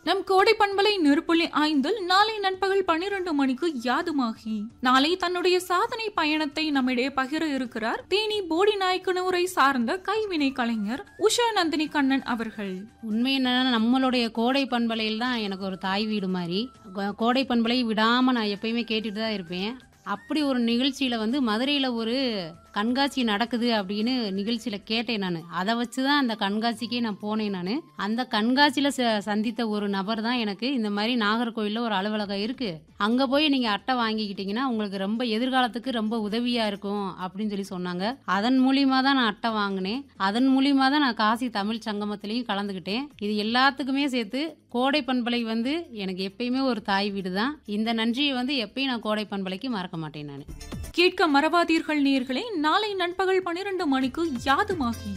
நம் கோடை பண்பலை நெருப்புள்ளி ஐந்தில் நாளை நண்பகல் பன்னிரண்டு மணிக்கு யாதுமாகி நாளை தன்னுடைய சாதனை பயணத்தை நம்மிடையே பகிர இருக்கிறார் தேனி போடி நாயக்கனூரை சார்ந்த கைவினை கலைஞர் உஷா நந்தினி கண்ணன் அவர்கள் உண்மை என்னன்னா நம்மளுடைய கோடை பண்பலையில் தான் எனக்கு ஒரு தாய் வீடு மாதிரி கோ- கோடை பண்பலை விடாமல் நான் எப்பயுமே கேட்டுட்டு தான் இருப்பேன் அப்படி ஒரு நிகழ்ச்சியில் வந்து மதுரையில் ஒரு கண்காட்சி நடக்குது அப்படின்னு நிகழ்ச்சியில் கேட்டேன் நான் அதை வச்சு தான் அந்த கண்காட்சிக்கே நான் போனேன் நான் அந்த கண்காட்சியில் ச- சந்தித்த ஒரு நபர் தான் எனக்கு இந்த மாதிரி நாகர்கோவிலில் ஒரு அலுவலகம் இருக்குது அங்கே போய் நீங்கள் அட்டை வாங்கிக்கிட்டீங்கன்னா உங்களுக்கு ரொம்ப எதிர்காலத்துக்கு ரொம்ப உதவியாக இருக்கும் அப்படின்னு சொல்லி சொன்னாங்க அதன் மூலியமாக தான் நான் அட்டை வாங்கினேன் அதன் மூலியமாக தான் நான் காசி தமிழ் சங்கமத்திலையும் கலந்துக்கிட்டேன் இது எல்லாத்துக்குமே சேர்த்து கோடை பண்பலை வந்து எனக்கு எப்பயுமே ஒரு தாய் வீடு தான் இந்த நன்றியை வந்து எப்பயும் நான் கோடை பண்பலைக்கு மறக்க மாட்டேன் நான் கேட்க மறவாதீர்கள் நேர்களே நாளை நண்பகல் பன்னிரண்டு மணிக்கு யாதுமாகி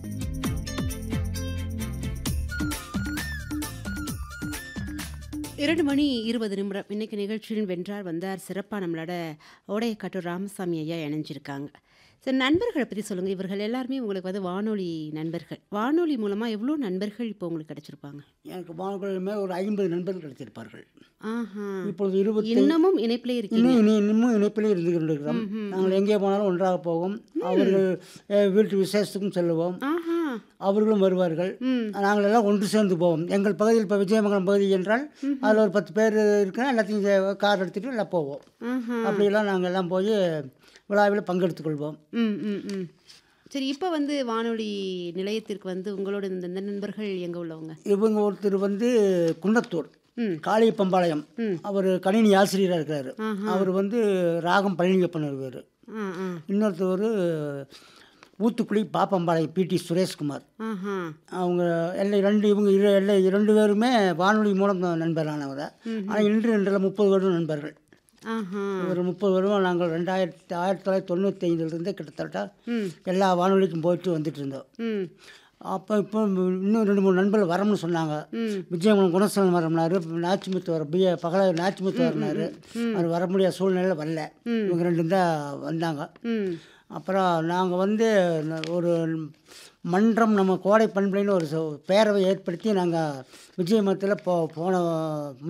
இரண்டு மணி இருபது நிமிடம் இன்னைக்கு நிகழ்ச்சியில் வென்றார் வந்தார் சிறப்பாக நம்மளோட ஓடையக்காட்டூர் ராமசாமி ஐயா இணைஞ்சிருக்காங்க சரி நண்பர்களை பற்றி சொல்லுங்கள் இவர்கள் எல்லாருமே உங்களுக்கு வந்து வானொலி நண்பர்கள் வானொலி மூலமாக எவ்வளோ நண்பர்கள் இப்போ உங்களுக்கு கிடைச்சிருப்பாங்க எனக்கு மாணவர்களுமே ஒரு ஐம்பது நண்பர்கள் கிடைத்திருப்பார்கள் ஆஹா இப்பொழுது இருபத்தி இன்னமும் இணைப்பிலே இருக்கீங்க இன்னும் இனி இன்னமும் இணைப்பிலே இருந்து கொண்டிருக்கிறோம் நாங்கள் எங்கே போனாலும் ஒன்றாக போவோம் அவர்கள் அஹ், வீட்டு விசேஷத்துக்கும் செல்லுவோம் ஆஹா அவர்களும் வருவார்கள் ம் நாங்கள் எல்லாம் ஒன்று சேர்ந்து போவோம் எங்கள் பகுதியில் இப்போ விஜயமங்கலம் பகுதி என்றால் அதில் ஒரு பத்து பேர் இருக்கிற எல்லாத்தையும் இங்க கார் எடுத்துகிட்டு எல்லாம் போவோம் ஆஹா அப்படியெல்லாம் நாங்கள் எல்லாம் போய் விழாவில் பங்கெடுத்துக் கொள்வோம் ம் ம் ம் சரி இப்போ வந்து வானொலி நிலையத்திற்கு வந்து உங்களோட இந்த இந்த நண்பர்கள் எங்கே உள்ளவங்க இவங்க ஒருத்தர் வந்து குன்னத்தூர் ம் காளியப்பம்பாளையம் ம். அவர் கணினி ஆசிரியராக இருக்கிறாரு ஆஹா. அவர் வந்து ராகம் பழனியப்பன் வருவார் ஆ ஆ இன்னொருத்தவர் ஊத்துக்குழி பாப்பம்பாளையம் பிடி சுரேஷ்குமார் ஆஹா அவங்க எல்லாம் ரெண்டு இவங்க இரு எல்லாம் இரண்டு பேருமே வானொலி மூலம் நண்பரானவர் ஆனால் இன்று இன்றில் முப்பது வருடம் நண்பர்கள் ஆஹா ஒரு முப்பது வருடம் நாங்கள் ரெண்டாயிரத்தி ஆயிரத்தி தொள்ளாயிரத்தி தொண்ணூற்றி ஐந்துலேருந்தே கிட்டத்தட்ட ம் எல்லா வானொலிக்கும் போயிட்டு வந்துட்டு இருந்தோம் ம் அப்போ இப்போ இன்னும் ரெண்டு மூணு நண்பர்கள் வரணும்னு சொன்னாங்க ம் விஜயகுலம் குணசேகரன் வரம்னாரு நாச்சிமுத்து வர பிஏ பகல நாச்சிமுத்து வரனாரு அவர் வர முடியாத சூழ்நிலையில் வரல இவங்க ரெண்டும் தான் வந்தாங்க ம் அப்புறம் நாங்கள் வந்து ந- ஒரு மன்றம் நம்ம கோடை பண்பலைன்னு ஒரு ச- பேரவை ஏற்படுத்தி நாங்கள் விஜயமத்தில் போ போன